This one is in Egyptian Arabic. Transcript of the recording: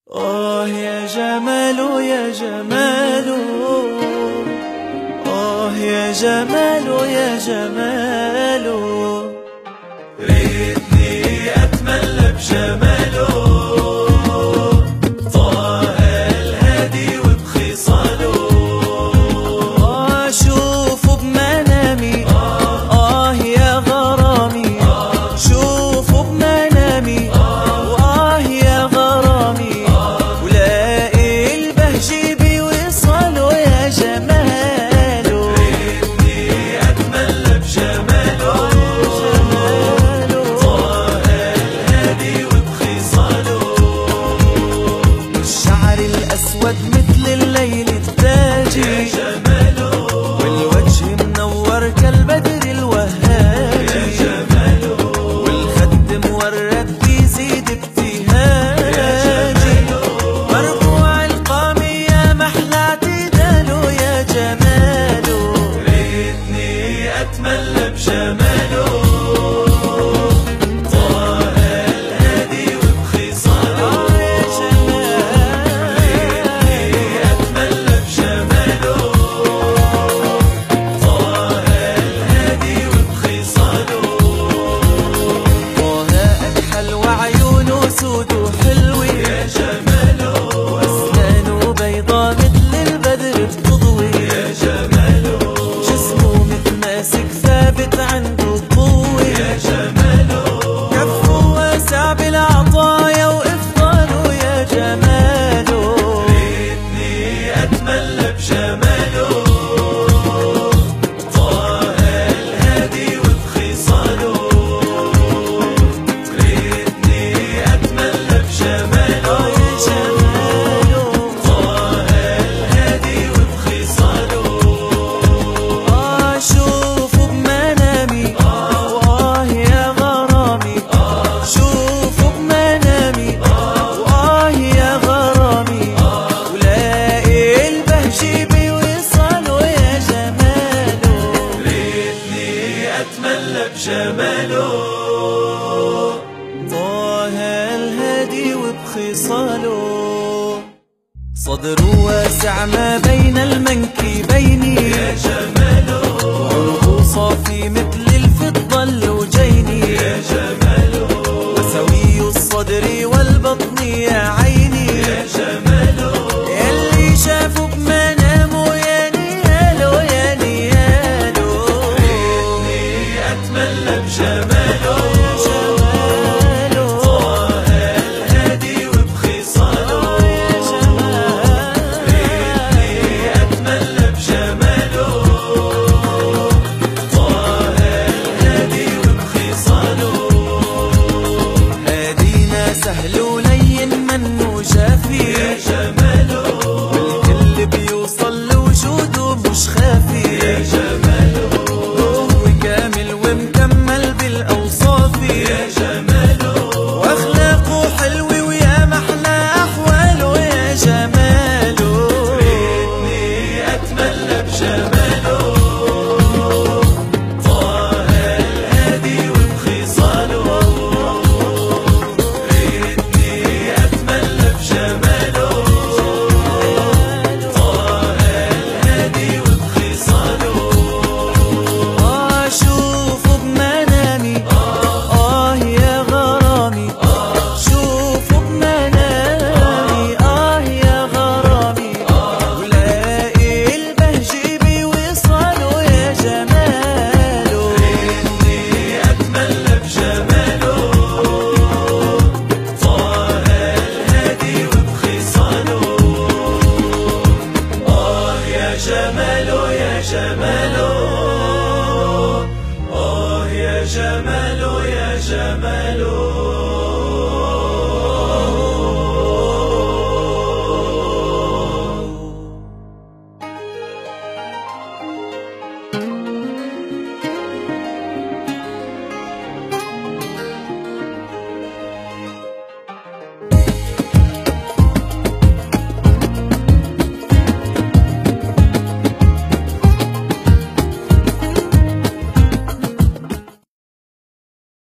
آه يا جمال يا جمال آه يا جمال يا جمال ريتني أتملى بجماله طه الهادي وبخصاله آه شوفوا بمنامي آه يا غرامي شوفوا بمنامي وآه يا غرامي ولاقي البهجة بوصاله يا جماله ريتني أتملى بجماله جماله طه الهادي وبخصاله الشعر الأسود مثل الليل التاجي يا جماله والوجه منور كالبدر الوهاجي يا جماله والخد مورد بيزيد ابتهاجي مرفوع القامي يا محلى اعتداله يا جماله ريتني أتملى بجماله طه الهادي وبخصاله يا جماله ريتني أتملى بجماله طه الهادي وبخصاله طه أكحل وعيونه سود وحلوة يا جماله وأسنانه بيضا مثل البدر بتضوي يا جماله جسمه متماسك ثابت عنده قوة يا جماله كفه واسع بالعطايا وإفضاله يا جماله ريتني أتملى بجماله طه الهادي وبخصاله ريتني أتملى بجماله يا جماله طه الهادي وبخصاله آه شوفوا بمنامي آه يا غرامي شوفوا بمنامي آه يا غرامي ولاقي البهجة بوصاله يا جماله ريتني أتملى بجماله طه الهادي وبخصاله صدره واسع ما بين المنكبين يا جماله وعنقه صافي مثل